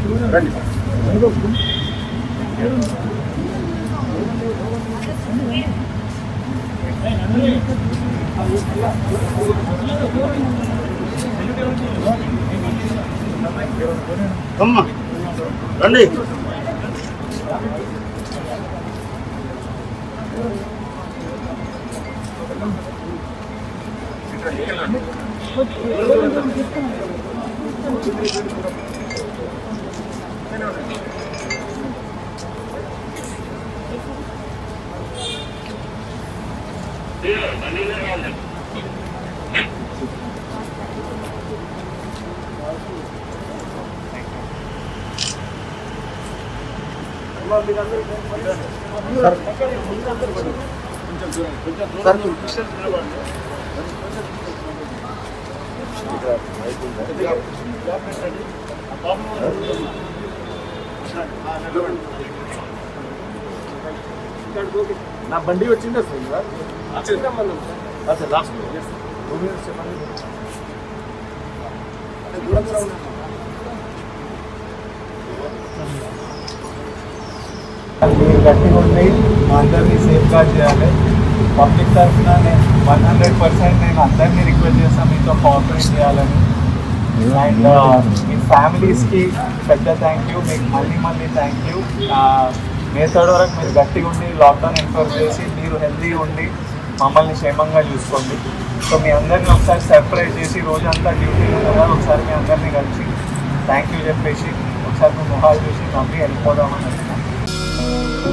రండి అమ్మా రండి సార్ నా బండి వచ్చిందా sir sir last two minutes చెప్పండి దూరం దూరం ఉన్నా. మీరు గట్టిగా ఉండి మా అందరినీ సేఫ్ గార్డ్ చేయాలి పబ్లిక్ తరఫున నేను వన్ హండ్రెడ్ పర్సెంట్ నేను అందరినీ రిక్వెస్ట్ చేస్తాను మీతో కోఆపరేట్ చేయాలని అండ్ మీ ఫ్యామిలీస్కి పెద్ద థ్యాంక్ యూ మీకు మళ్ళీ మళ్ళీ థ్యాంక్ యూ మే థర్డ్ వరకు మీరు గట్టిగా ఉండి లాక్డౌన్ ఎన్ఫోర్స్ చేసి మీరు హెల్తీగా ఉండి మమ్మల్ని క్షేమంగా చూసుకోండి సో మీ అందరిని ఒకసారి సర్ప్రైజ్ చేసి రోజంతా డ్యూటీ ఉండగా ఒకసారి మీ అందరినీ కలిసి థ్యాంక్ యూ చెప్పేసి ఒకసారి మీ మొహాలు చూసి నవ్వి వెళ్ళిపోదామని అనుకున్నాను